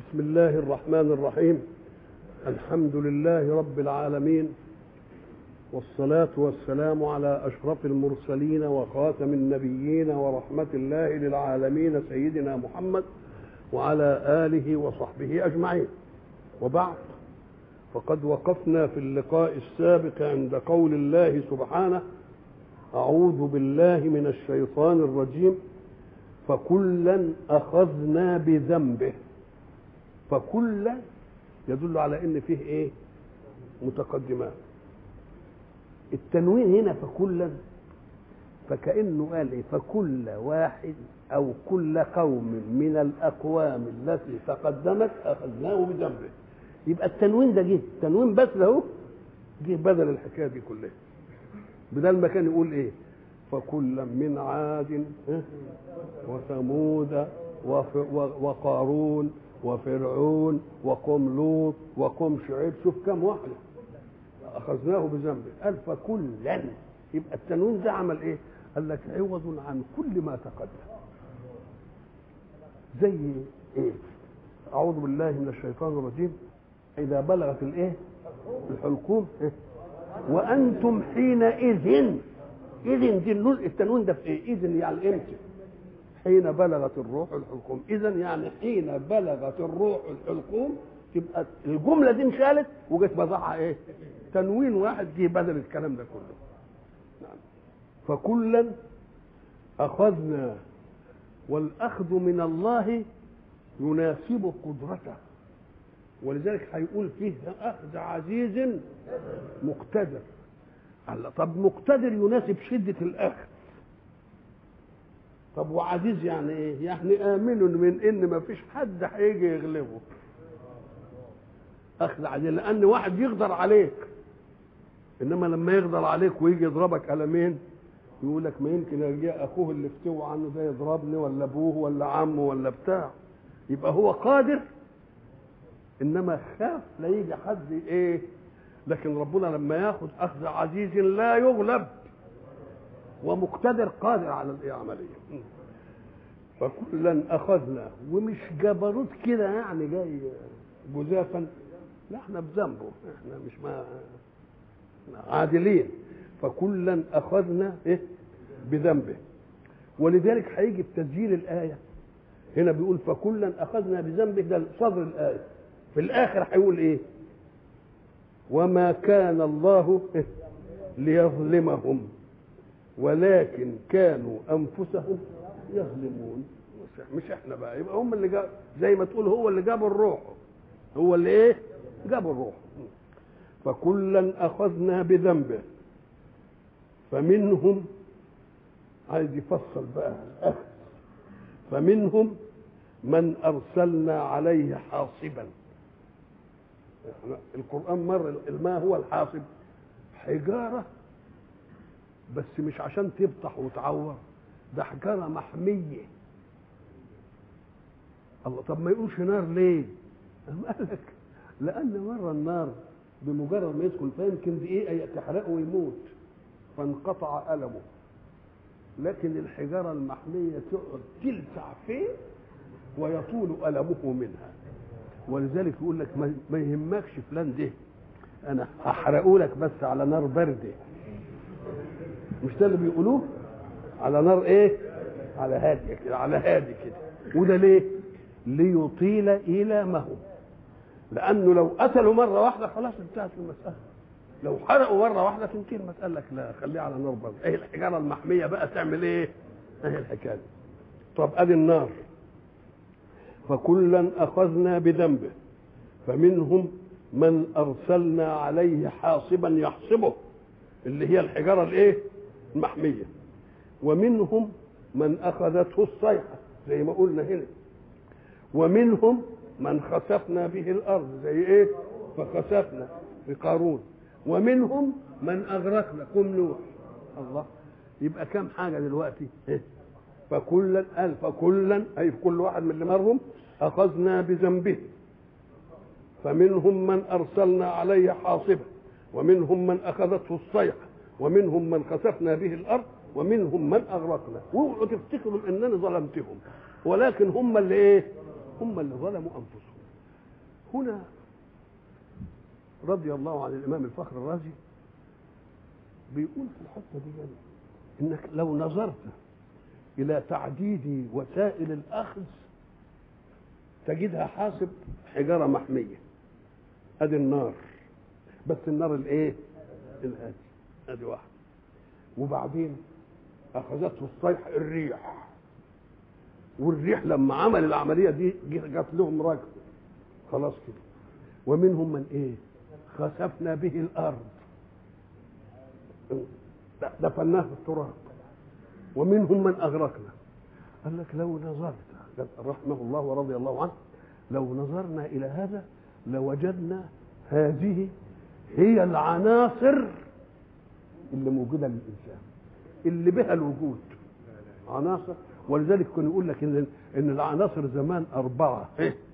بسم الله الرحمن الرحيم الحمد لله رب العالمين والصلاة والسلام على أشرف المرسلين وخاتم النبيين ورحمة الله للعالمين سيدنا محمد وعلى آله وصحبه أجمعين وبعد فقد وقفنا في اللقاء السابق عند قول الله سبحانه أعوذ بالله من الشيطان الرجيم فكلا أخذنا بذنبه فكلا يدل على ان فيه ايه متقدمات التنوين هنا فكلا فكانه قال ايه فكل واحد او كل قوم من الاقوام التي تقدمت اخذناه بذنبه يبقى التنوين ده جه التنوين بس له جه بدل الحكايه دي كلها بدل ما كان يقول ايه فكلا من عاد وثمود وقارون وفرعون وقوم لوط وقوم شعيب شوف كم واحدة أخذناه بذنبه قال فكلا يبقى التنوين ده عمل إيه؟ قال لك عوض عن كل ما تقدم زي إيه؟ أعوذ بالله من الشيطان الرجيم إذا بلغت الإيه؟ الحلقوم إيه؟ وأنتم حينئذ إذن دي التنوين ده في إيه؟ إذن يعني إمتى؟ حين بلغت الروح الحلقوم اذا يعني حين بلغت الروح الحلقوم تبقى الجمله دي انشالت وجت بضعها ايه تنوين واحد جه بدل الكلام ده كله نعم فكلا اخذنا والاخذ من الله يناسب قدرته ولذلك هيقول فيه اخذ عزيز مقتدر الله طب مقتدر يناسب شده الاخذ طب وعزيز يعني ايه؟ يعني امن من ان ما فيش حد هيجي يغلبه. اخذ عزيز لان واحد يقدر عليك. انما لما يقدر عليك ويجي يضربك قلمين يقول لك ما يمكن يرجع اخوه اللي افتوى عنه ده يضربني ولا ابوه ولا عمه ولا بتاع. يبقى هو قادر انما خاف لا يجي حد ايه؟ لكن ربنا لما ياخذ اخذ عزيز لا يغلب ومقتدر قادر على العملية فكلا أخذنا ومش جبروت كده يعني جاي جزافا لا احنا بذنبه احنا مش ما عادلين فكلا أخذنا إيه بذنبه ولذلك هيجي بتسجيل الآية هنا بيقول فكلا أخذنا بذنبه ده صدر الآية في الآخر هيقول إيه وما كان الله ليظلمهم ولكن كانوا انفسهم يظلمون مش احنا بقى يبقى هم اللي جاب زي ما تقول هو اللي جاب الروح هو اللي ايه جاب الروح فكلا اخذنا بذنبه فمنهم عايز يفصل بقى الاخذ فمنهم من ارسلنا عليه حاصبا القران مر ما هو الحاصب حجاره بس مش عشان تفتح وتعور ده حجاره محميه الله طب ما يقولش نار ليه؟ قام قال لك لان مره النار بمجرد ما يدخل فيمكن دقيقه تحرقه ويموت فانقطع المه لكن الحجاره المحميه تقعد تلسع فيه ويطول المه منها ولذلك يقول لك ما يهمكش فلان ده انا هحرقه لك بس على نار بارده مش ده اللي بيقولوه على نار ايه على هادي كده على هادي كده وده ليه ليطيل إيلامه لانه لو قتلوا مره واحده خلاص انتهت المساله لو حرقوا مره واحده تنتهي المساله لك لا خليه على نار برضه ايه الحجاره المحميه بقى تعمل ايه ايه الحكايه طب ادي النار فكلا اخذنا بذنبه فمنهم من ارسلنا عليه حاصبا يحصبه اللي هي الحجاره الايه المحميه ومنهم من اخذته الصيحه زي ما قلنا هنا ومنهم من خسفنا به الارض زي ايه فخسفنا بقارون ومنهم من اغرقنا قم نوح الله يبقى كم حاجه دلوقتي إيه؟ فكلا قال فكلا اي في كل واحد من اللي مرهم اخذنا بذنبه فمنهم من ارسلنا عليه حاصبا ومنهم من اخذته الصيحه ومنهم من خسفنا به الارض ومنهم من اغرقنا واوعوا تفتكروا انني ظلمتهم ولكن هم اللي ايه هم اللي ظلموا انفسهم هنا رضي الله عن الامام الفخر الرازي بيقول في الحته دي يعني انك لو نظرت الى تعديد وسائل الاخذ تجدها حاسب حجاره محميه ادي النار بس النار الايه الهادي ادي واحد وبعدين اخذته الصيحه الريح والريح لما عمل العمليه دي جت لهم رجل خلاص كده ومنهم من ايه خسفنا به الارض دفناه في التراب ومنهم من اغرقنا قال لك لو نظرت رحمه الله ورضي الله عنه لو نظرنا الى هذا لوجدنا هذه هي العناصر اللي موجوده للانسان اللي بها الوجود عناصر ولذلك كان يقول لك ان ان العناصر زمان اربعه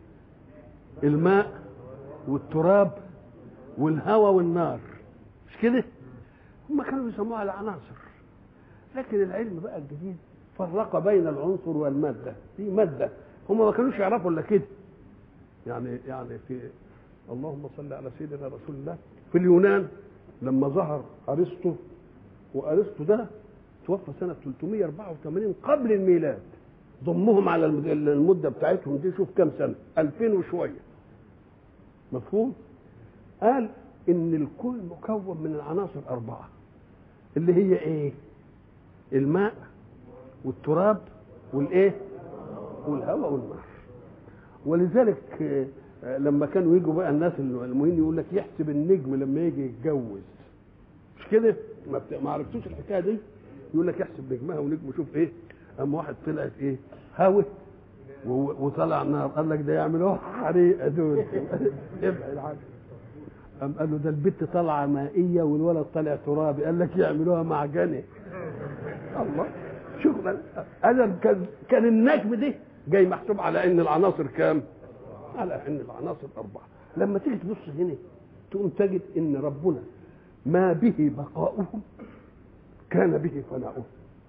الماء والتراب والهواء والنار مش كده هم كانوا بيسموها العناصر لكن العلم بقى الجديد فرق بين العنصر والماده في ماده هم ما كانوش يعرفوا الا كده يعني يعني في اللهم صل على سيدنا رسول الله في اليونان لما ظهر ارسطو وارسطو ده توفى سنه 384 قبل الميلاد ضمهم على المده بتاعتهم دي شوف كام سنه 2000 وشويه مفهوم قال ان الكون مكون من العناصر اربعه اللي هي ايه الماء والتراب والايه والهواء والنار ولذلك لما كانوا يجوا بقى الناس المهم يقول لك يحسب النجم لما يجي يتجوز مش كده ما, بت... ما عرفتوش الحكايه دي يقول لك يحسب نجمها ونجمه شوف ايه اما واحد طلعت ايه هوا وطلع نار قال لك ده يعملوها حريقه دول ابعد عنه قام قال له ده البت طالعه مائيه والولد طالع ترابي قال لك يعملوها معجنه الله شوف هذا كان كان النجم دي جاي محسوب على ان العناصر كام؟ على ان العناصر اربعه لما تيجي تبص هنا تقوم تجد ان ربنا ما به بقاؤهم كان به فناؤهم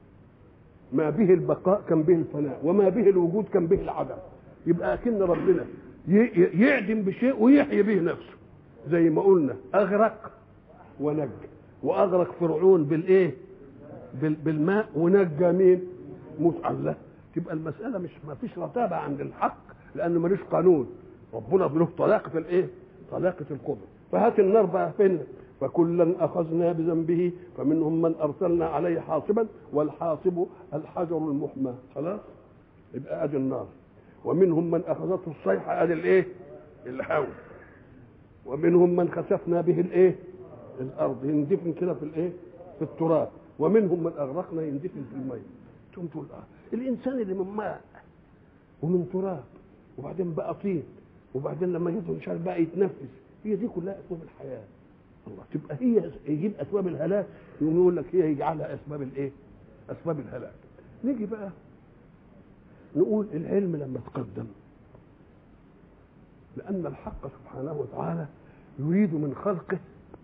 ما به البقاء كان به الفناء وما به الوجود كان به العدم يبقى اكن ربنا يعدم بشيء ويحيي به نفسه زي ما قلنا اغرق ونجى واغرق فرعون بالايه بالماء ونجى مين موسى الله تبقى المساله مش ما فيش رتابه عند الحق لانه ملوش قانون ربنا له طلاقه الايه طلاقه القدره فهات النار بقى فين فكلا اخذنا بذنبه فمنهم من ارسلنا عليه حاصبا والحاصب الحجر المحمى خلاص يبقى ادي النار ومنهم من اخذته الصيحه ادي الايه الهوى ومنهم من خسفنا به الايه الارض يندفن كده في الايه في التراب ومنهم من اغرقنا يندفن في الماء تقوم تقول آه. الانسان اللي من ماء ومن تراب وبعدين بقى طين وبعدين لما يجي مش عارف بقى يتنفس هي دي كلها اسباب الحياه الله تبقى هي يجيب اسباب الهلاك يقوم يقول لك هي يجعلها اسباب الايه؟ اسباب الهلاك. نيجي بقى نقول العلم لما تقدم لأن الحق سبحانه وتعالى يريد من خلقه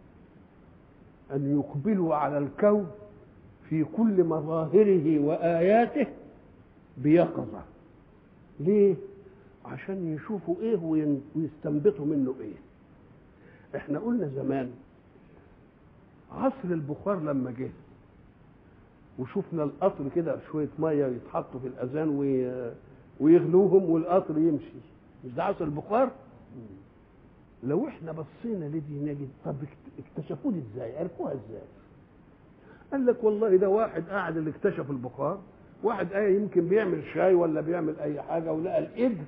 أن يقبلوا على الكون في كل مظاهره وآياته بيقظة ليه؟ عشان يشوفوا ايه ويستنبطوا منه ايه احنا قلنا زمان عصر البخار لما جه وشفنا القطر كده شويه ميه يتحطوا في الاذان ويغلوهم والقطر يمشي مش ده عصر البخار لو احنا بصينا لدي نجد طب اكتشفوه دي ازاي عرفوها ازاي قال لك والله ده واحد قاعد اللي اكتشف البخار واحد ايه يمكن بيعمل شاي ولا بيعمل اي حاجه ولقى القدر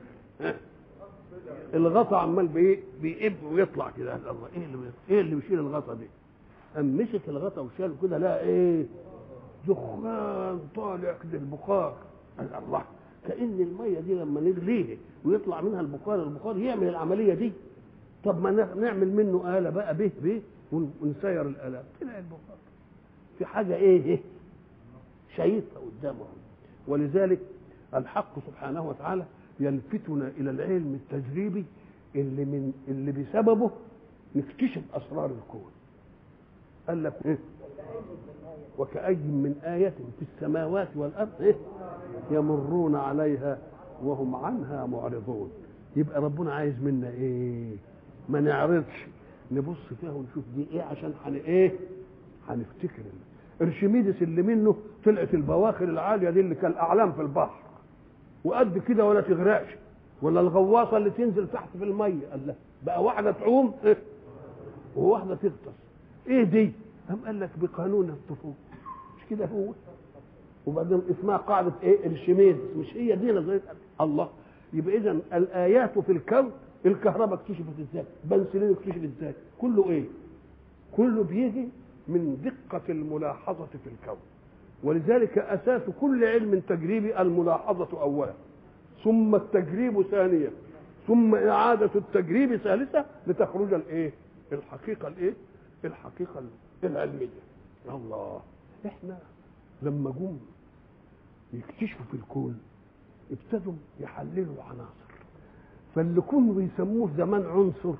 الغطا عمال بايه بيقب ويطلع كده الله ايه اللي ايه اللي بيشيل الغطا دي قام مسك الغطا وشاله كده لقى ايه دخان طالع كده البخار قال الله كان الميه دي لما نغليه ويطلع منها البخار البخار يعمل العمليه دي طب ما نعمل منه آلة بقى به به ونسير الآلات طلع البخار في حاجة إيه, إيه؟ شايفها قدامه ولذلك الحق سبحانه وتعالى يلفتنا إلى العلم التجريبي اللي من اللي بسببه نكتشف أسرار الكون قال لك إيه؟ وكأي من آية في السماوات والأرض إيه؟ يمرون عليها وهم عنها معرضون يبقى ربنا عايز منا ايه ما نعرضش نبص فيها ونشوف دي ايه عشان حن ايه هنفتكر ارشميدس اللي منه طلعت البواخر العاليه دي اللي كالاعلام في البحر وقد كده ولا تغرقش ولا الغواصه اللي تنزل تحت في الميه قال لا بقى واحده تعوم إيه؟ وواحده تغطس ايه دي قام قال لك بقانون الطفوله مش كده هو وبعدين اسمها قاعده ايه ارشميدس مش هي دي نظريه الله يبقى اذا الايات في الكون الكهرباء اكتشفت ازاي بنسلين اكتشف ازاي كله ايه كله بيجي من دقة الملاحظة في الكون ولذلك أساس كل علم تجريبي الملاحظة أولا ثم التجريب ثانيا ثم إعادة التجريب ثالثة لتخرج الإيه؟ الحقيقة الإيه؟ الحقيقة العلمية الله إحنا لما جم يكتشفوا في الكون ابتدوا يحللوا العناصر فاللي كانوا بيسموه زمان عنصر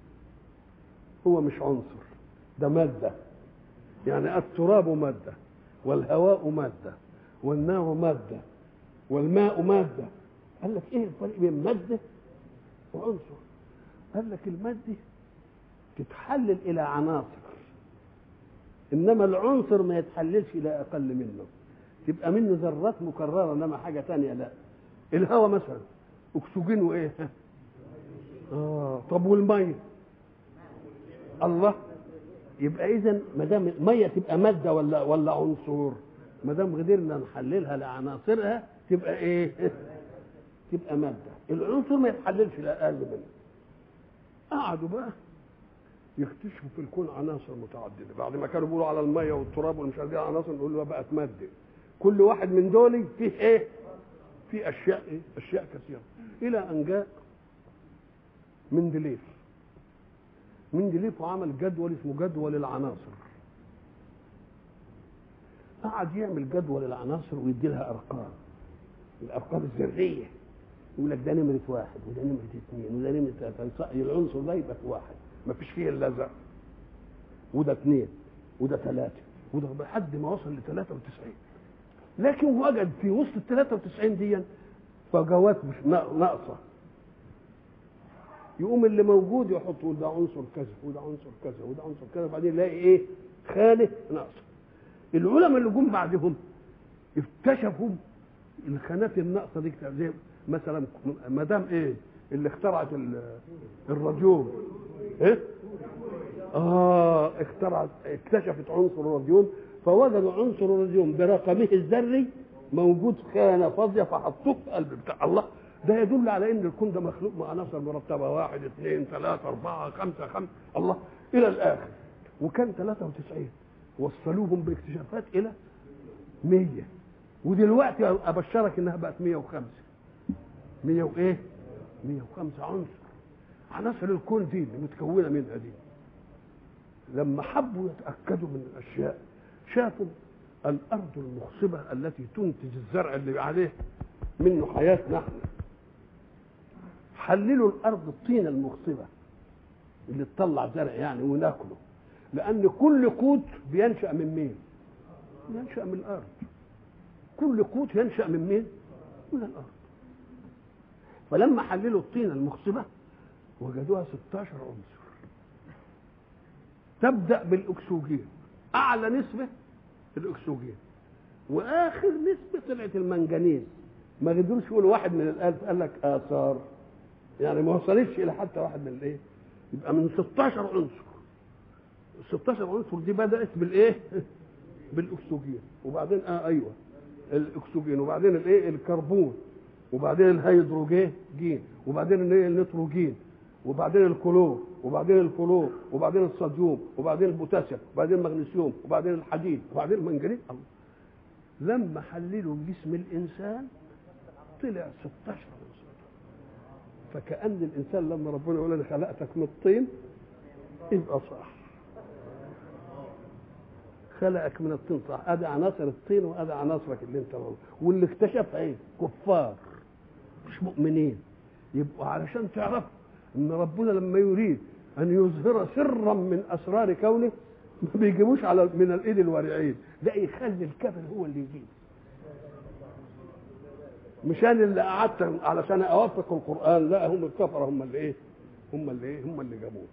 هو مش عنصر ده مادة يعني التراب مادة والهواء مادة والنار مادة والماء مادة قال لك ايه الفرق بين مادة وعنصر قال لك المادة تتحلل إلى عناصر إنما العنصر ما يتحللش إلى أقل منه تبقى منه ذرات مكررة إنما حاجة تانية لا الهواء مثلا أكسجين وإيه آه طب والمية الله يبقى اذا ما دام الميه تبقى ماده ولا ولا عنصر ما دام قدرنا نحللها لعناصرها تبقى ايه تبقى ماده العنصر ما يتحللش لاقل منه قعدوا بقى يكتشفوا في الكون عناصر متعدده بعد ما كانوا بيقولوا على الميه والتراب والمش عارف عناصر نقول له بقت ماده كل واحد من دول فيه ايه في اشياء ايه اشياء كثيره الى ان جاء مندليف مندليف وعمل جدول اسمه جدول العناصر قعد يعمل جدول العناصر ويدي لها ارقام الارقام الذريه يقول لك ده نمره واحد وده نمره اثنين وده نمره ثلاثه العنصر ده يبقى في واحد ما فيش فيه الا ذره وده اثنين وده ثلاثه وده لحد ما وصل ل 93 لكن وجد في وسط ال 93 دي فجوات مش ناقصه يقوم اللي موجود يحط يقول ده عنصر كذا وده عنصر كذا وده عنصر كذا وبعدين يلاقي ايه خانه ناقصه العلماء اللي جم بعدهم اكتشفوا الخانات الناقصه دي زي مثلا مدام ايه اللي اخترعت الراديوم ايه اه اخترعت اكتشفت عنصر الراديوم فوجدوا عنصر الراديوم برقمه الذري موجود خانه فاضيه فحطوه في قلب بتاع الله ده يدل على ان الكون ده مخلوق مع عناصر مرتبه واحد اثنين ثلاثه اربعه خمسه خمسه الله الى الاخر وكان 93 وصلوهم باكتشافات الى 100 ودلوقتي ابشرك انها بقت 105 100 وايه؟ 105 عنصر عناصر الكون دي اللي متكونه منها دي لما حبوا يتاكدوا من الاشياء شافوا الارض المخصبه التي تنتج الزرع اللي عليه منه حياتنا احنا حللوا الارض الطينه المخصبه اللي تطلع زرع يعني وناكله لان كل قوت بينشا من مين ينشا من الارض كل قوت ينشا من مين من الارض فلما حللوا الطينه المخصبه وجدوها 16 عنصر تبدا بالاكسجين اعلى نسبه الاكسجين واخر نسبه طلعت المنجنيز ما قدروش يقولوا واحد من الالف قال لك اثار يعني ما وصلتش الى حتى واحد من الايه يبقى من 16 عنصر ال 16 عنصر دي بدات بالايه بالاكسجين وبعدين اه ايوه الاكسجين وبعدين الايه الكربون وبعدين الهيدروجين جين وبعدين الايه النيتروجين وبعدين الكلور وبعدين الفلور وبعدين الصوديوم وبعدين البوتاسيوم وبعدين المغنيسيوم وبعدين الحديد وبعدين المنجنيز لما حللوا جسم الانسان طلع 16 عنصر فكأن الإنسان لما ربنا يقول أنا خلقتك من الطين يبقى صح خلقك من الطين صح ادي عناصر الطين وادي عناصرك اللي انت موجود. واللي اكتشفها ايه كفار مش مؤمنين يبقوا علشان تعرفوا ان ربنا لما يريد ان يظهر سرا من اسرار كونه ما بيجيبوش على من الايد الورعين لا يخلي الكافر هو اللي يجيب مش انا اللي قعدت علشان اوفق القران لا هم الكفره هم اللي ايه هم اللي ايه هم اللي جابوه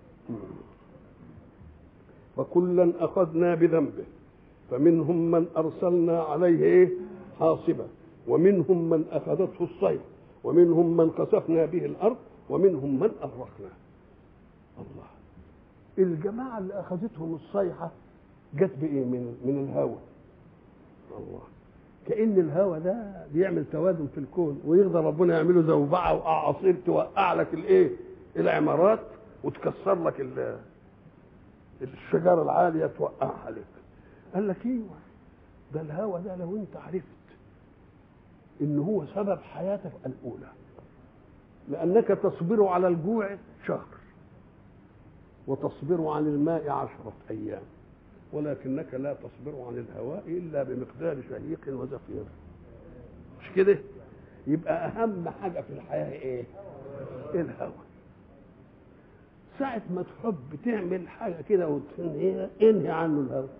فكلا اخذنا بذنبه فمنهم من ارسلنا عليه ايه حاصبا ومنهم من اخذته الصيحه ومنهم من خسفنا به الارض ومنهم من اغرقنا الله الجماعه اللي اخذتهم الصيحه جت بايه من من الهوى الله كان الهوى ده بيعمل توازن في الكون ويقدر ربنا يعمله زوبعه واعاصير توقع لك الايه العمارات وتكسر لك ال- الشجره العاليه توقعها لك قال لك ايوه ده الهوى ده لو انت عرفت ان هو سبب حياتك الاولى لانك تصبر على الجوع شهر وتصبر عن الماء عشرة أيام ولكنك لا تصبر عن الهواء إلا بمقدار شهيق وزفير مش كده يبقى أهم حاجة في الحياة إيه الهواء ساعة ما تحب تعمل حاجة كده وتنهيها انهي عنه الهواء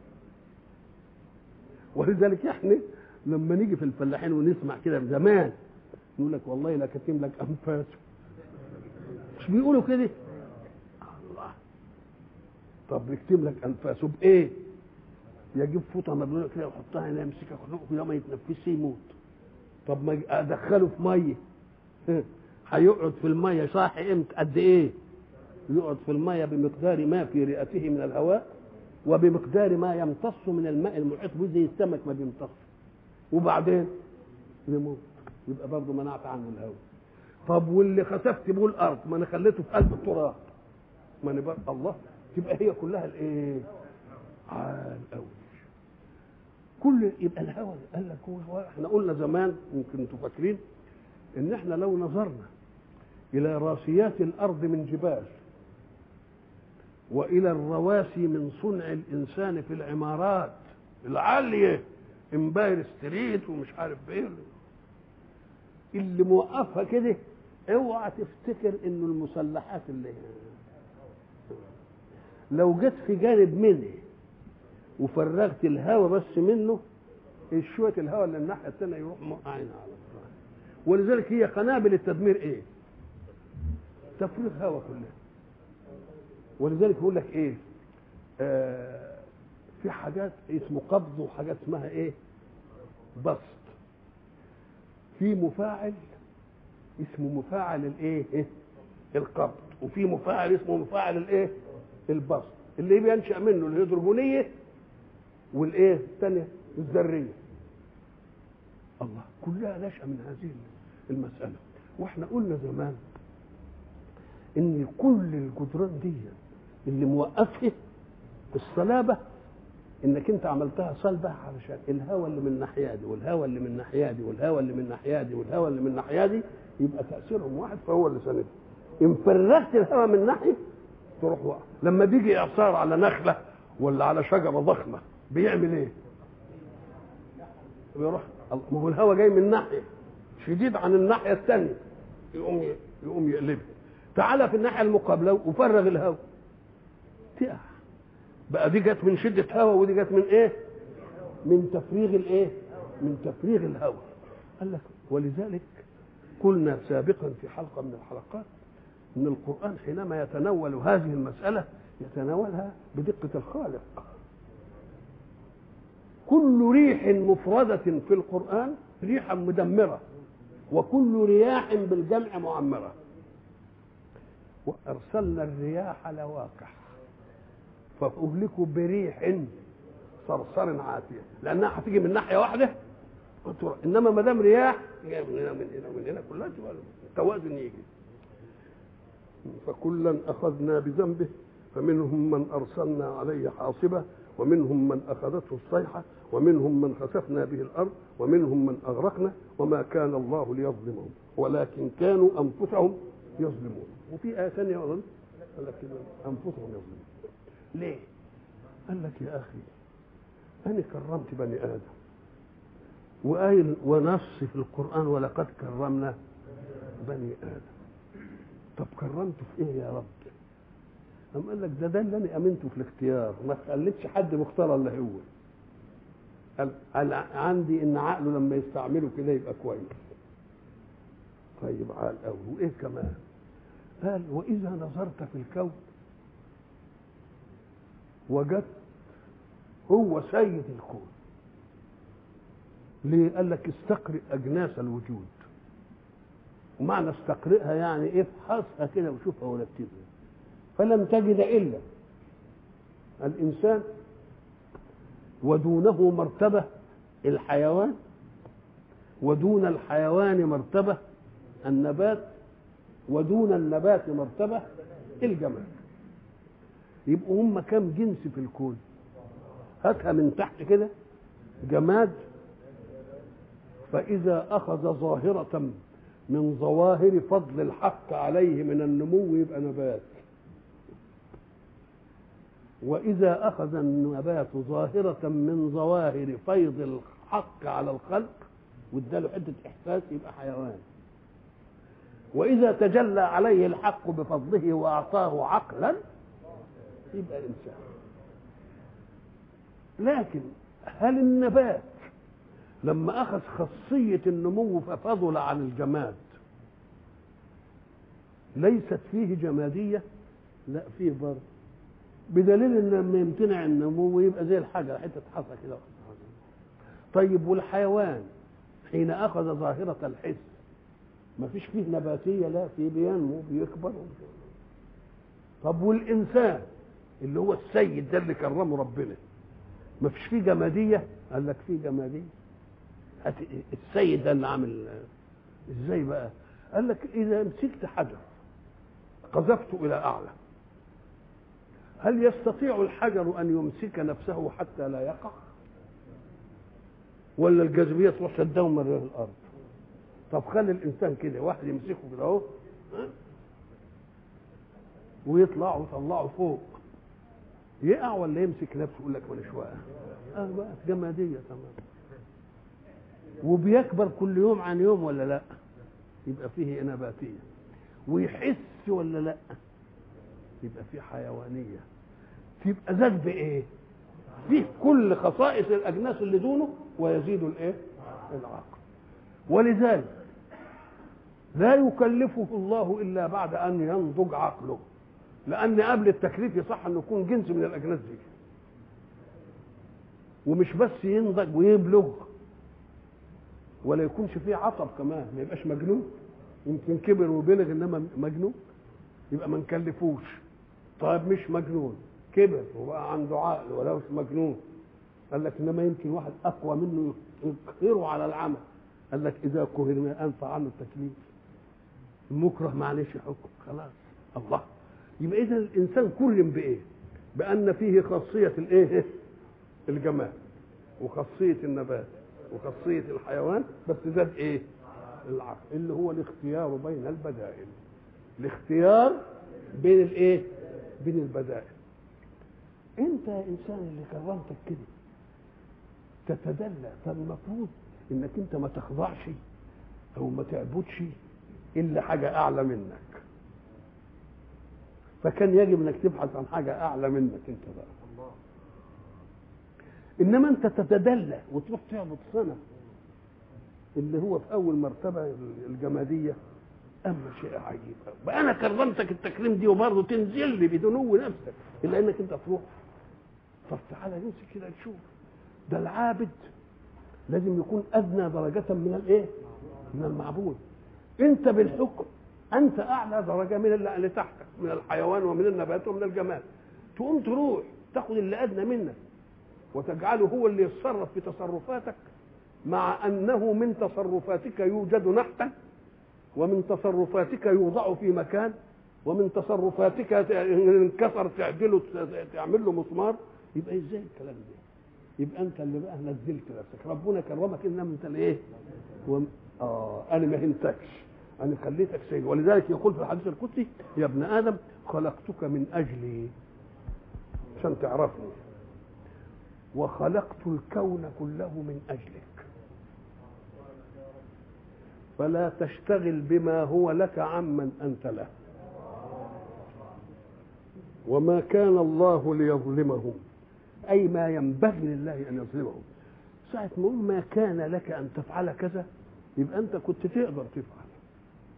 ولذلك احنا لما نيجي في الفلاحين ونسمع كده من زمان يقول لك والله لا كتم لك انفاسه مش بيقولوا كده الله طب يكتم لك انفاسه بايه يجيب فوطه مبلوله كده ويحطها هنا يمسكها خلقه كده ما يتنفسش يموت طب ما ادخله في ميه هيقعد في الميه صاحي امتى قد ايه يقعد في الميه بمقدار ما في رئته من الهواء وبمقدار ما يمتص من الماء المحيط به زي السمك ما بيمتص وبعدين يموت يبقى برضه منعت عنه الهواء طب واللي خسفت بيه الارض ما انا خليته في قلب التراب ما انا بقى الله تبقى هي كلها الايه عال قوي كل يبقى الهوى قال لك هو احنا قلنا زمان يمكن انتوا فاكرين ان احنا لو نظرنا الى راسيات الارض من جبال والى الرواسي من صنع الانسان في العمارات العاليه امباير ستريت ومش عارف ايه اللي موقفها كده اوعى تفتكر انه المسلحات اللي لو جت في جانب منه وفرغت الهواء بس منه شويه الهواء اللي الناحيه الثانيه يروح موقعين على الطريق ولذلك هي قنابل التدمير ايه؟ تفريغ هواء كلها ولذلك يقول لك ايه؟ آه في حاجات اسمه قبض وحاجات اسمها ايه؟ بسط في مفاعل اسمه مفاعل الايه؟ إيه؟ القبض وفي مفاعل اسمه مفاعل الايه؟ البسط اللي بينشا منه الهيدروجونيه والايه؟ الثانيه الذريه الله كلها نشأة من هذه المسألة واحنا قلنا زمان ان كل الجدران دي اللي موقفها الصلابة انك انت عملتها صلبة علشان الهواء اللي من الناحية دي والهواء اللي من الناحية دي والهواء اللي من الناحية دي والهواء اللي من الناحية دي يبقى تأثيرهم واحد فهو اللي ساندها ان فرغت الهواء من ناحية تروح واقع لما بيجي اعصار على نخلة ولا على شجرة ضخمة بيعمل ايه؟ بيروح ما هو الهواء جاي من ناحيه شديد عن الناحيه الثانيه يقوم يقوم يقلبها تعالى في الناحيه المقابله وفرغ الهواء تقع بقى دي جت من شده هواء ودي جت من ايه؟ من تفريغ الايه؟ من تفريغ الهواء قال لك ولذلك قلنا سابقا في حلقه من الحلقات ان القران حينما يتناول هذه المساله يتناولها بدقه الخالق كل ريح مفردة في القرآن ريحا مدمرة وكل رياح بالجمع معمرة وأرسلنا الرياح لواقح فأهلكوا بريح صرصر عاتية لأنها هتيجي من ناحية واحدة إنما ما دام رياح جاية من هنا من هنا ومن هنا كلها توازن يجي فكلا أخذنا بذنبه فمنهم من أرسلنا عليه حاصبة ومنهم من أخذته الصيحة ومنهم من خسفنا به الأرض ومنهم من أغرقنا وما كان الله ليظلمهم ولكن كانوا أنفسهم يظلمون وفي آية ثانية أظن قال لك أنفسهم يظلمون ليه؟ قال لك يا أخي أنا كرمت بني آدم وآية ونص في القرآن ولقد كرمنا بني آدم طب كرمته في إيه يا رب؟ قام قال لك ده ده اللي انا امنته في الاختيار ما خليتش حد مختار الا هو قال, قال عندي ان عقله لما يستعمله كده يبقى كويس طيب عال قوي وايه كمان قال واذا نظرت في الكون وجدت هو سيد الكون ليه قال لك استقرئ اجناس الوجود ومعنى استقرئها يعني افحصها كده وشوفها ورتبها فلم تجد الا الانسان ودونه مرتبه الحيوان ودون الحيوان مرتبه النبات ودون النبات مرتبه الجماد يبقوا هم كم جنس في الكون هاتها من تحت كده جماد فإذا أخذ ظاهرة من ظواهر فضل الحق عليه من النمو يبقى نبات وإذا أخذ النبات ظاهرة من ظواهر فيض الحق على الخلق واداله حتة إحساس يبقى حيوان وإذا تجلى عليه الحق بفضله وأعطاه عقلا يبقى إنسان لكن هل النبات لما أخذ خاصية النمو ففضل عن الجماد ليست فيه جمادية لا فيه برضه بدليل ان لما يمتنع النمو يبقى زي الحجر حته حصى كده طيب والحيوان حين اخذ ظاهره الحس ما فيش فيه نباتيه لا فيه بينمو بيكبر طب والانسان اللي هو السيد ده اللي كرمه ربنا ما فيش فيه جماديه قال لك فيه جماديه السيد ده اللي عامل ازاي بقى قال لك اذا مسكت حجر قذفته الى اعلى هل يستطيع الحجر ان يمسك نفسه حتى لا يقع ولا الجاذبيه تروح شده مرة الارض طب خلي الانسان كده واحد يمسكه كده اهو ويطلع ويطلعه فوق يقع ولا يمسك نفسه يقول لك مانيش واقع اه بقى جماديه تمام وبيكبر كل يوم عن يوم ولا لا يبقى فيه نباتيه ويحس ولا لا يبقى فيه حيوانيه تبقى زاد بايه فيه كل خصائص الاجناس اللي دونه ويزيد الايه العقل ولذلك لا يكلفه الله الا بعد ان ينضج عقله لان قبل التكليف يصح انه يكون جنس من الاجناس دي ومش بس ينضج ويبلغ ولا يكونش فيه عطب كمان ما يبقاش مجنون يمكن كبر وبلغ انما مجنون يبقى ما نكلفوش طيب مش مجنون كبر وبقى عنده عقل ولا مش مجنون قال لك انما يمكن واحد اقوى منه يقهره على العمل قال لك اذا قهرنا انفع عنه التكليف المكره معلش حكم خلاص الله يبقى اذا الانسان كرم بايه بان فيه خاصيه الايه الجمال وخاصيه النبات وخاصيه الحيوان بس زاد ايه العقل اللي هو الاختيار بين البدائل الاختيار بين الايه بين البدائل انت يا انسان اللي كرمتك كده تتدلى فالمفروض انك انت ما تخضعش او ما تعبدش الا حاجه اعلى منك فكان يجب انك تبحث عن حاجه اعلى منك انت بقى انما انت تتدلى وتروح تعبد صنم اللي هو في اول مرتبه الجماديه اما شيء عجيب بقى انا كرمتك التكريم دي وبرضه تنزل لي بدنو نفسك الا انك انت تروح طب تعالى نمسك كده نشوف ده العابد لازم يكون ادنى درجه من الايه من المعبود انت بالحكم انت اعلى درجه من اللي تحتك من الحيوان ومن النبات ومن الجمال تقوم تروح تاخد اللي ادنى منك وتجعله هو اللي يتصرف في تصرفاتك مع انه من تصرفاتك يوجد نحتا ومن تصرفاتك يوضع في مكان ومن تصرفاتك انكسر تعدله تعمل له مسمار يبقى ازاي الكلام ده يبقى انت اللي بقى نزلت نفسك ربنا كرمك انما انت الايه وم... اه انا ما هنتكش انا خليتك سيد ولذلك يقول في الحديث القدسي يا ابن ادم خلقتك من اجلي عشان تعرفني وخلقت الكون كله من اجلك فلا تشتغل بما هو لك عمن انت له وما كان الله ليظلمهم اي ما ينبغي لله ان يظلمهم ساعه ما ما كان لك ان تفعل كذا يبقى انت كنت تقدر تفعل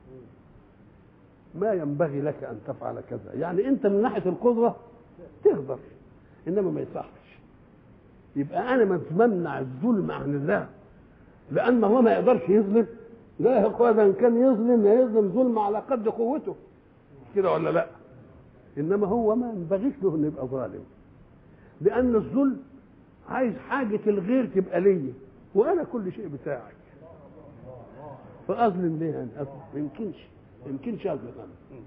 ما ينبغي لك ان تفعل كذا يعني انت من ناحيه القدره تقدر انما ما يصحش يبقى انا ما بمنع الظلم عن الله لان الله ما يقدرش يظلم لا يا اخوان ان كان يظلم يظلم ظلم على قد قوته كده ولا لا انما هو ما ينبغيش له انه يبقى ظالم لان الظلم عايز حاجه الغير تبقى ليا وانا كل شيء بتاعي فاظلم ليه يعني أظلم؟ ما يمكنش ما يمكنش اظلم انا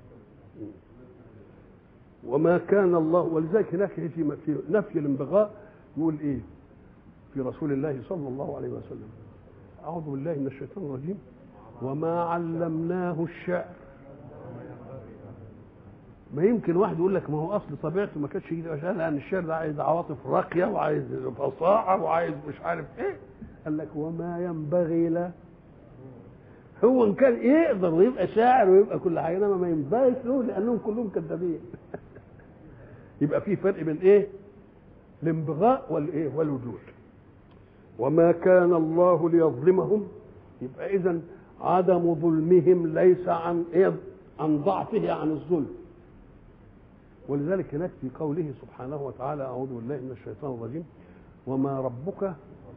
وما كان الله ولذلك هناك في في نفي الانبغاء يقول ايه في رسول الله صلى الله عليه وسلم اعوذ بالله من الشيطان الرجيم وما علمناه الشعر ما يمكن واحد يقول لك ما هو اصل طبيعته ما كانتش كده عشان لان الشعر ده عايز عواطف راقيه وعايز فصاحه وعايز مش عارف ايه قال لك وما ينبغي له هو ان كان يقدر ويبقى شاعر ويبقى كل حاجه انما ما ينبغيش له لانهم كلهم كذابين يبقى في فرق بين ايه الانبغاء والايه والوجود وما كان الله ليظلمهم يبقى اذا عدم ظلمهم ليس عن ايه عن ضعفه عن الظلم ولذلك هناك في قوله سبحانه وتعالى اعوذ بالله من الشيطان الرجيم وما ربك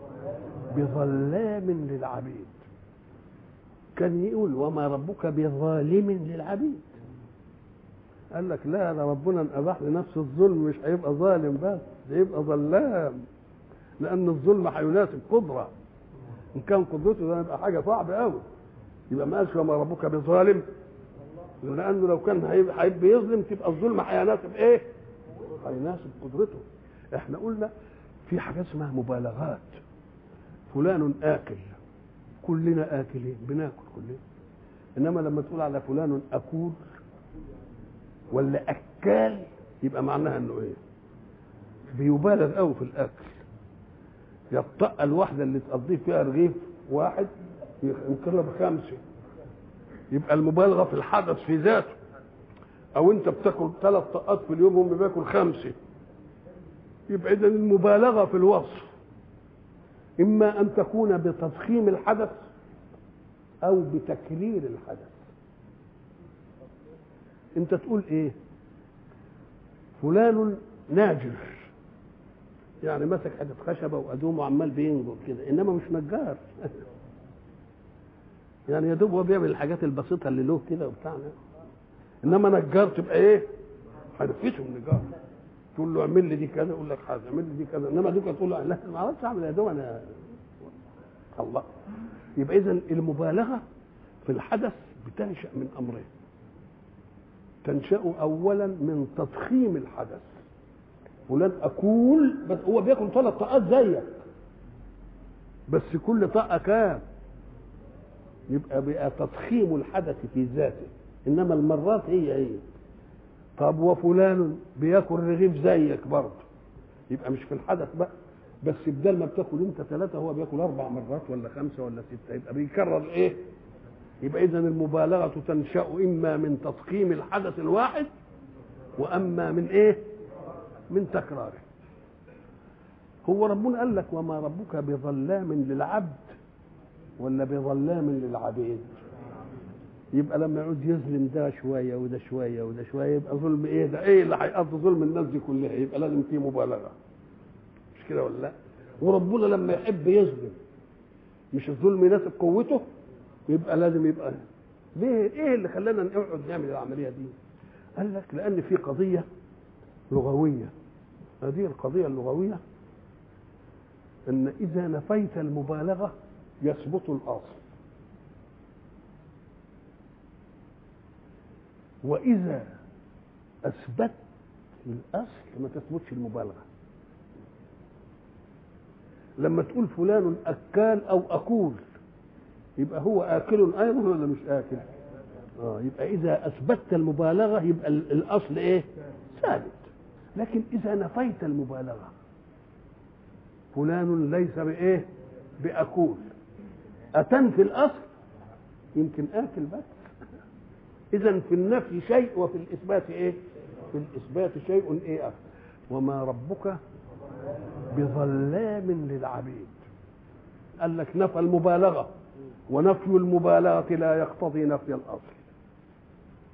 بظلام للعبيد كان يقول وما ربك بظالم للعبيد قال لك لا ده ربنا ان اباح لنفسه الظلم مش هيبقى ظالم بس ده يبقى ظلام لان الظلم هيناسب قدره ان كان قدرته ده يبقى حاجه صعبه قوي يبقى ما قالش وما ربك بظالم لانه لو كان هيبقى هيبقى يظلم تبقى الظلم هيناسب ايه؟ هيناسب قدرته احنا قلنا في حاجات اسمها مبالغات فلان اكل كلنا اكلين بناكل كلنا انما لما تقول على فلان اكول ولا اكال يبقى معناها انه ايه بيبالغ قوي في الاكل يا الطقه الواحده اللي تقضيه فيها رغيف واحد ينقلب خمسه يبقى المبالغه في الحدث في ذاته او انت بتاكل ثلاث طقات في اليوم هم بياكل خمسه يبقى اذا المبالغه في الوصف اما ان تكون بتضخيم الحدث او بتكرير الحدث انت تقول ايه فلان ناجر يعني مسك حته خشبه وادوم وعمال بينجر كده انما مش نجار يعني يا دوب هو بيعمل الحاجات البسيطه اللي له كده وبتاعنا انما نجار تبقى ايه هنفسه النجار تقول له اعمل لي دي كذا يقول لك حاجه اعمل لي دي كذا انما دوك تقول له لا ما اعرفش اعمل يا دوب انا الله يبقى اذا المبالغه في الحدث بتنشا من امرين تنشا اولا من تضخيم الحدث فلان اكول بس هو بياكل ثلاث طاقات زيك بس كل طاقه كام يبقى بقى تضخيم الحدث في ذاته انما المرات هي هي طب وفلان بياكل رغيف زيك برضه يبقى مش في الحدث بقى بس بدل ما بتاكل انت ثلاثه هو بياكل اربع مرات ولا خمسه ولا سته يبقى بيكرر ايه؟ يبقى اذا المبالغه تنشا اما من تضخيم الحدث الواحد واما من ايه؟ من تكراره. هو ربنا قال لك وما ربك بظلام للعبد ولا بظلام للعبيد؟ يبقى لما يعود يظلم ده شويه وده شويه وده شويه يبقى ظلم ايه ده ايه اللي هيقضي ظلم الناس دي كلها يبقى لازم في مبالغه مش كده ولا لا وربنا لما يحب يظلم مش الظلم يناسب قوته يبقى لازم يبقى ليه ايه اللي خلانا نقعد نعمل العمليه دي قال لك لان في قضيه لغويه هذه القضيه اللغويه ان اذا نفيت المبالغه يثبت الاصل واذا اثبت الاصل ما تثبتش المبالغه لما تقول فلان اكال او اكول يبقى هو اكل ايضا ولا مش اكل اه يبقى اذا اثبتت المبالغه يبقى الاصل ايه ثابت لكن اذا نفيت المبالغه فلان ليس بايه باكول اتنفي الاصل يمكن اكل بس اذا في النفي شيء وفي الاثبات ايه في الاثبات شيء ايه أكثر. وما ربك بظلام للعبيد قال لك نفى المبالغه ونفي المبالغه لا يقتضي نفي الاصل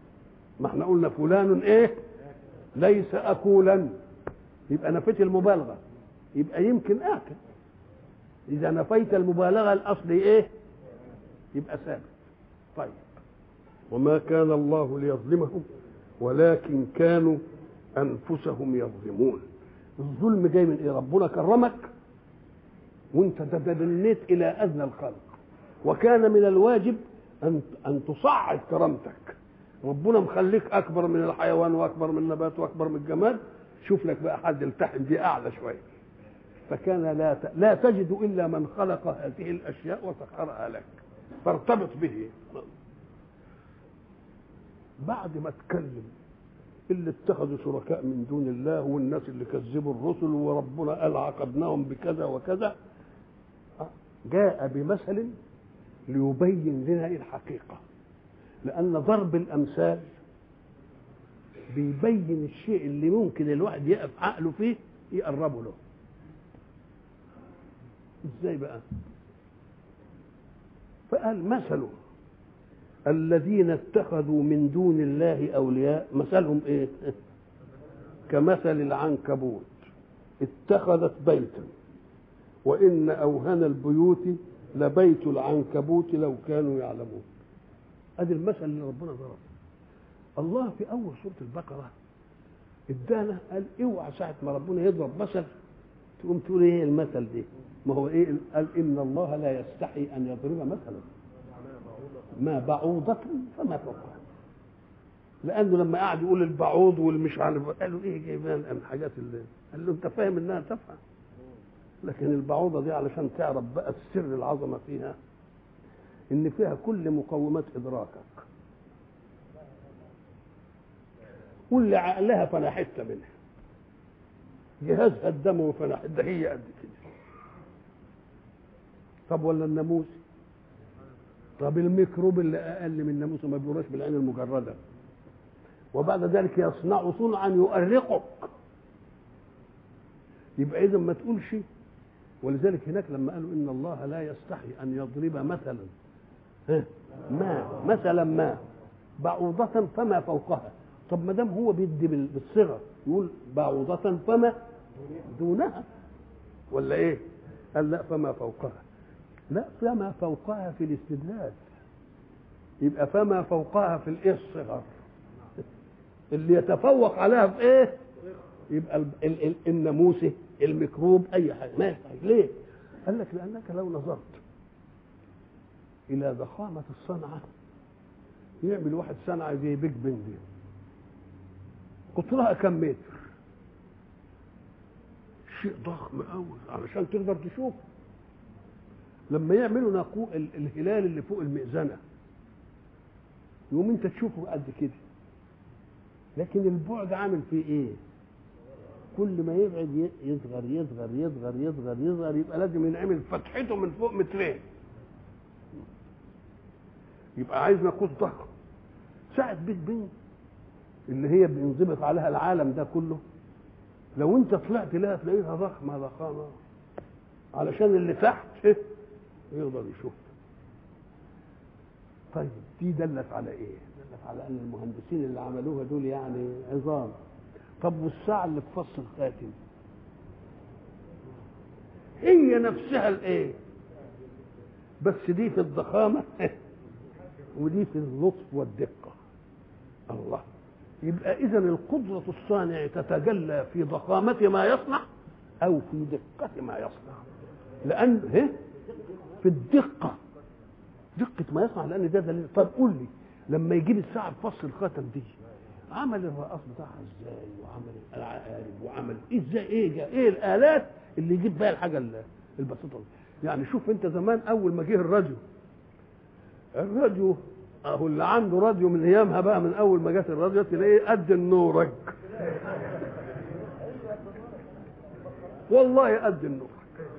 ما احنا قلنا فلان ايه ليس اكولا يبقى نفيت المبالغه يبقى يمكن اكل اذا نفيت المبالغه الاصل ايه يبقى ثابت طيب وما كان الله ليظلمهم ولكن كانوا انفسهم يظلمون الظلم جاي من ايه ربنا كرمك وانت تدنيت الى ادنى الخلق وكان من الواجب ان ان تصعد كرامتك ربنا مخليك اكبر من الحيوان واكبر من النبات واكبر من الجماد شوف لك بقى حد التحم دي اعلى شويه فكان لا ت... لا تجد الا من خلق هذه الاشياء وسخرها لك فارتبط به بعد ما اتكلم اللي اتخذوا شركاء من دون الله والناس اللي كذبوا الرسل وربنا قال عاقبناهم بكذا وكذا جاء بمثل ليبين لنا الحقيقه لان ضرب الامثال بيبين الشيء اللي ممكن الواحد يقف عقله فيه يقربه له ازاي بقى فقال مثل الذين اتخذوا من دون الله اولياء مثلهم ايه كمثل العنكبوت اتخذت بيتا وان اوهن البيوت لبيت العنكبوت لو كانوا يعلمون ادي المثل اللي ربنا ضربه الله في اول سوره البقره ادانا قال اوعى ساعه ما ربنا يضرب مثل تقوم تقول ايه المثل ده ما هو ايه قال ان الله لا يستحي ان يضرب مثلا ما بعوضة فما فوقها لانه لما قعد يقول البعوض والمش عارف قالوا ايه جايبان الحاجات اللي قال له انت فاهم انها تفهم لكن البعوضة دي علشان تعرف بقى السر العظمة فيها ان فيها كل مقومات ادراكك واللي عقلها فانا حته منها جهازها الدموي فانا ده هي قد كده طب ولا الناموس طب الميكروب اللي اقل من الناموس ما بيقولوش بالعين المجرده وبعد ذلك يصنع صنعا يؤرقك يبقى اذا ما تقولش ولذلك هناك لما قالوا ان الله لا يستحي ان يضرب مثلا ما مثلا ما بعوضة فما فوقها طب ما دام هو بيدي بالصغر يقول بعوضة فما دونها ولا ايه؟ قال لا فما فوقها لا فما فوقها في الاستدلال يبقى فما فوقها في الايه الصغر اللي يتفوق عليها في ايه؟ يبقى ال ال ال الناموسه الميكروب اي حاجه ما يستحيل ليه؟ قال لك لانك لو نظرت الى ضخامه الصنعه يعمل واحد صنعه زي بيج بن دي قطرها كم متر شيء ضخم قوي علشان تقدر تشوف لما يعملوا ناقو الهلال اللي فوق المئذنه يقوم انت تشوفه قد كده لكن البعد عامل فيه ايه كل ما يبعد يصغر يصغر يصغر يصغر يصغر يبقى لازم ينعمل فتحته من فوق مترين يبقى عايز ناقوس ضخم ساعة بيج بن اللي هي بينضبط عليها العالم ده كله لو انت طلعت لها تلاقيها ضخمه ضخامه علشان اللي تحت يقدر يشوف طيب دي دلت على ايه دلت على ان المهندسين اللي عملوها دول يعني عظام طب والساعه اللي في فص الخاتم هي نفسها الايه بس دي في الضخامه ودي في اللطف والدقه الله يبقى اذا القدره الصانع تتجلى في ضخامه ما يصنع او في دقه ما يصنع لان هي في الدقه دقه ما يصنع لان ده دليل طب قول لي لما يجيب الساعه بفص الخاتم دي عمل الرقاص بتاعها ازاي وعمل العقارب وعمل ازاي ايه جا ايه الالات اللي يجيب بها الحاجه البسيطه دي يعني شوف انت زمان اول ما جه الراديو الراديو اهو اللي عنده راديو من ايامها بقى من اول ما جت الراديو تلاقيه قد النورج والله قد النورج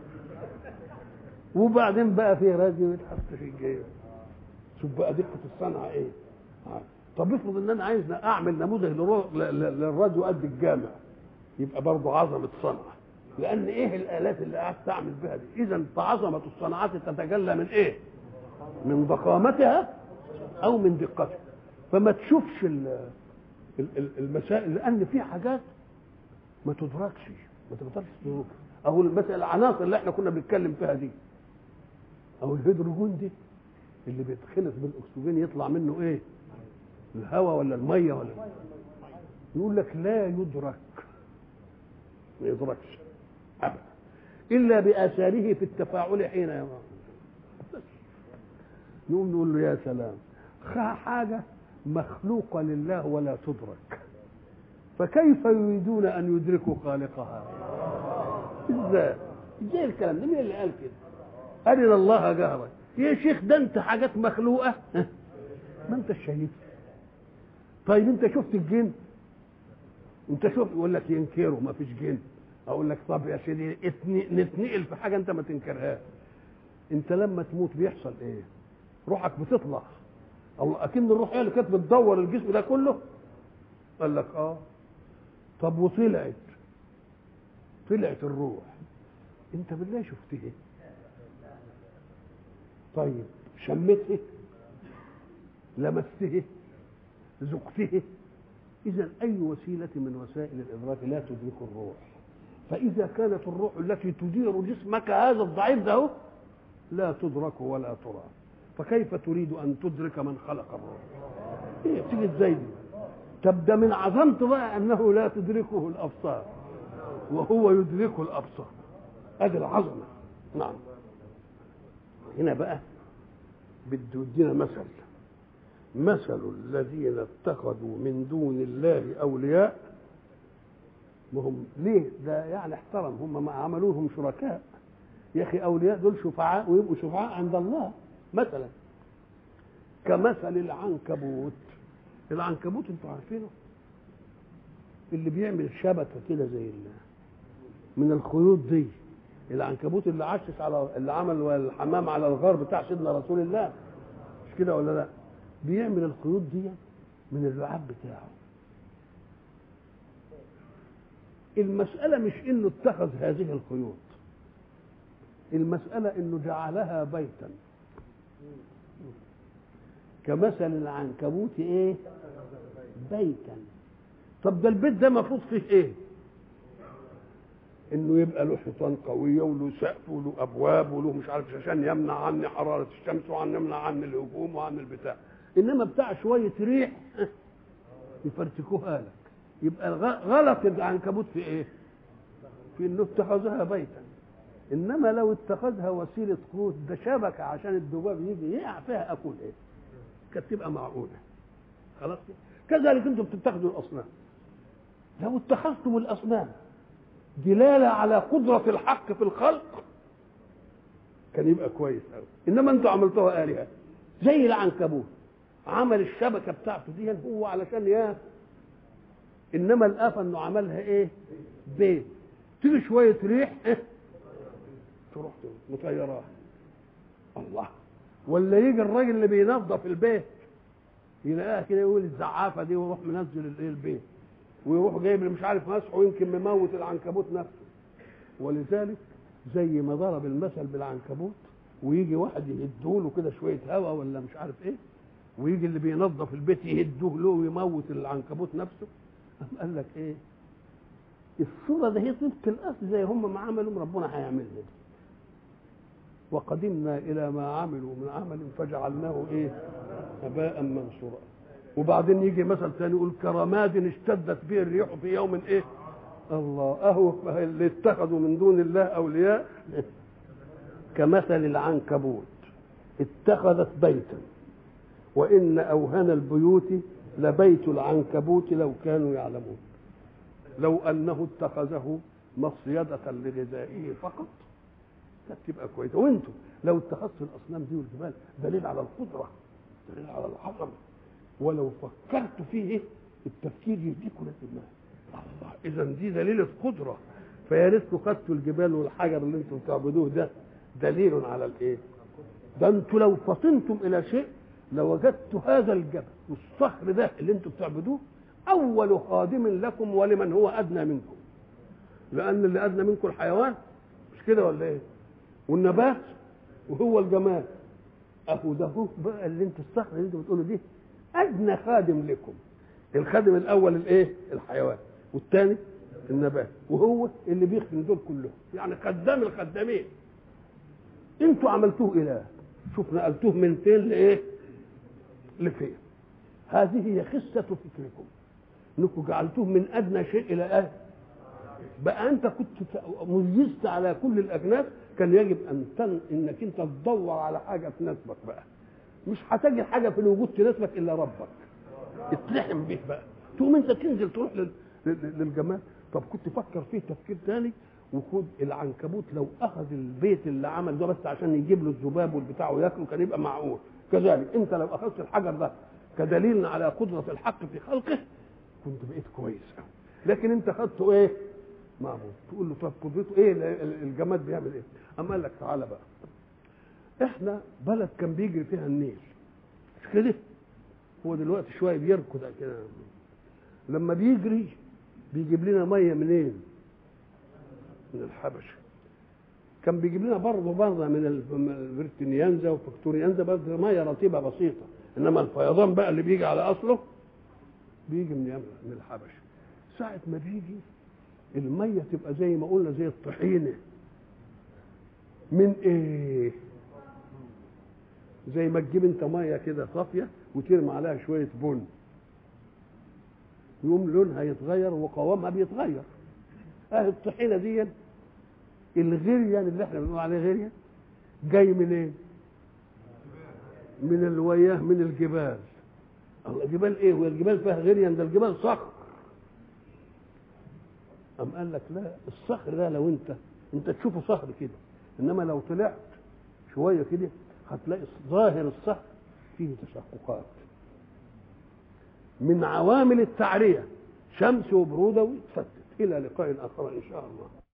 وبعدين بقى في راديو يتحط في الجيب شوف بقى دقه الصنعه ايه طب افرض ان انا عايز اعمل نموذج للراديو قد الجامع يبقى برضه عظمه صنعه لان ايه الالات اللي قاعد تعمل بها دي اذا فعظمه الصناعات تتجلى من ايه من ضخامتها او من دقتها فما تشوفش ال- ال- المسائل لان في حاجات ما تدركش ما تقدرش تدركها او مثلا العناصر اللي احنا كنا بنتكلم فيها دي او الهيدروجين دي اللي بيتخلط بالاكسجين يطلع منه ايه الهواء ولا الميه ولا يقول لك لا يدرك ما يدركش ابدا الا باثاره في التفاعل حين يمر بس. نقوم نقول له يا سلام خ- حاجه مخلوقه لله ولا تدرك فكيف يريدون ان يدركوا خالقها ازاي ازاي الكلام ده مين اللي قال كده ارنا الله جهرا يا شيخ ده انت حاجات مخلوقه ها؟ ما انت شايف طيب انت شفت الجن انت شفت يقول لك ينكروا ما فيش جن اقول لك طب يا سيدي اتني- نتنقل في حاجه انت ما تنكرهاش انت لما تموت بيحصل ايه روحك بتطلع الله اكن الروح هي اللي كانت بتدور الجسم ده كله قال لك اه طب وطلعت طلعت الروح انت بالله شفتها طيب شمته لمسته ذقته اذا اي وسيله من وسائل الادراك لا تدرك الروح فاذا كانت الروح التي تدير جسمك هذا الضعيف ده هو، لا تدرك ولا ترى فكيف تريد ان تدرك من خلق الروح ايه تيجي ازاي دي طب ده من عظمته بقى انه لا تدركه الابصار وهو يدرك الابصار ادي العظمه نعم هنا بقى بده يدينا مثل مثل الذين اتخذوا من دون الله اولياء وهم ليه ده يعني احترم هم ما عملوهم شركاء يا اخي اولياء دول شفعاء ويبقوا شفعاء عند الله مثلا كمثل العنكبوت العنكبوت انتوا عارفينه اللي بيعمل شبكه كده زي ال- من الخيوط دي العنكبوت اللي عشش على اللي عمل الحمام على الغار بتاع سيدنا رسول الله مش كده ولا لا بيعمل الخيوط دي من اللعاب بتاعه المسألة مش انه اتخذ هذه الخيوط المسألة انه جعلها بيتا كمثل العنكبوت ايه بيتا طب ده البيت ده مفروض فيه ايه انه يبقى له حيطان قويه وله سقف وله ابواب وله مش عارف عشان يمنع عني حراره الشمس وعن يمنع عني الهجوم وعن البتاع انما بتاع شويه ريح يفرتكوها لك يبقى الغ- غلط العنكبوت في ايه؟ في انه اتخذها بيتا انما لو اتخذها وسيله قوت ده شبكه عشان الذباب يجي يقع فيها اكل ايه؟ كانت تبقى معقوله خلاص كده؟ كذلك انتم بتتخذوا الاصنام لو اتخذتم الاصنام دلاله على قدره الحق في الخلق كان يبقى كويس قوي انما انتوا عملتوها الهه زي العنكبوت عمل الشبكه بتاعته دي هو علشان يا انما الافه انه عملها ايه بيت تيجي شويه ريح إيه؟ تروح مطيراها الله ولا يجي الراجل اللي بينظف البيت يلاقيها كده يقول الزعافه دي ويروح منزل الايه البيت ويروح جايب اللي مش عارف مسحه ويمكن مموت العنكبوت نفسه ولذلك زي ما ضرب المثل بالعنكبوت ويجي واحد يهدوله كده شويه هواء ولا مش عارف ايه ويجي اللي بينظف البيت يهدوه له ويموت العنكبوت نفسه قام قال لك ايه الصوره ده هي طبق الاصل زي هم ما عملوا ربنا هيعمل لنا وقدمنا الى ما عملوا من عمل فجعلناه ايه هباء منصورا وبعدين يجي مثل ثاني يقول كرماد اشتدت به الريح في يوم ايه الله اهو اللي اتخذوا من دون الله اولياء كمثل العنكبوت اتخذت بيتا وان اوهن البيوت لبيت العنكبوت لو كانوا يعلمون لو انه اتخذه مصيدة لغذائه فقط كانت تبقى كويسه وانتم لو اتخذتوا الاصنام دي والجبال دليل على القدره دليل على العظمه ولو فكرت فيه التفكير يهديكم للدماغ الله اذا دي دليل القدره فيا ريتكم خدتوا الجبال والحجر اللي انتم بتعبدوه ده دليل على الايه؟ ده انتوا لو فطنتم الى شيء لوجدت هذا الجبل والصخر ده اللي انتم بتعبدوه اول خادم لكم ولمن هو ادنى منكم لان اللي ادنى منكم الحيوان مش كده ولا ايه والنبات وهو الجمال اهو ده هو بقى اللي انتوا الصخر اللي انتوا بتقولوا دي ادنى خادم لكم الخادم الاول الايه الحيوان والثاني النبات وهو اللي بيخدم دول كلهم يعني خدام الخدامين انتوا عملتوه اله شوف نقلتوه من فين لايه لفين هذه هي خسة فكركم انكم جعلتوه من ادنى شيء الى ايه بقى انت كنت ميزت على كل الاجناس كان يجب ان تن... انك انت تدور على حاجه تناسبك بقى مش هتجد حاجه في الوجود تناسبك الا ربك اتلحم به بقى تقوم انت تنزل تروح لل... لل... للجمال طب كنت فكر فيه تفكير تاني وخد العنكبوت لو اخذ البيت اللي عمل ده بس عشان يجيب له الذباب والبتاع وياكله كان يبقى معقول كذلك انت لو اخذت الحجر ده كدليل على قدره الحق في خلقه كنت بقيت كويس قوي لكن انت خدته ايه معبود تقول له طب قدرته ايه الجماد بيعمل ايه اما قال لك تعالى بقى احنا بلد كان بيجري فيها النيل مش كده هو دلوقتي شويه بيركض كده لما بيجري بيجيب لنا ميه منين من الحبشه كان بيجيب لنا برضه برضه من الفيرتينيانزا وفكتوريانزا برضه ميه رطيبه بسيطه انما الفيضان بقى اللي بيجي على اصله بيجي من من الحبشه ساعه ما بيجي الميه تبقى زي ما قلنا زي الطحينه من ايه زي ما تجيب انت ميه كده صافيه وترمي عليها شويه بن يقوم لونها يتغير وقوامها بيتغير اه الطحينه دي الغريان اللي احنا بنقول عليه غريان جاي منين إيه؟ من الوياه من الجبال الله جبال ايه والجبال فيها غريان ده الجبال صخر أم قال لك لا الصخر ده لو انت انت تشوفه صخر كده انما لو طلعت شويه كده هتلاقي ظاهر الصخر فيه تشققات من عوامل التعريه شمس وبروده ويتفتت الى لقاء اخر ان شاء الله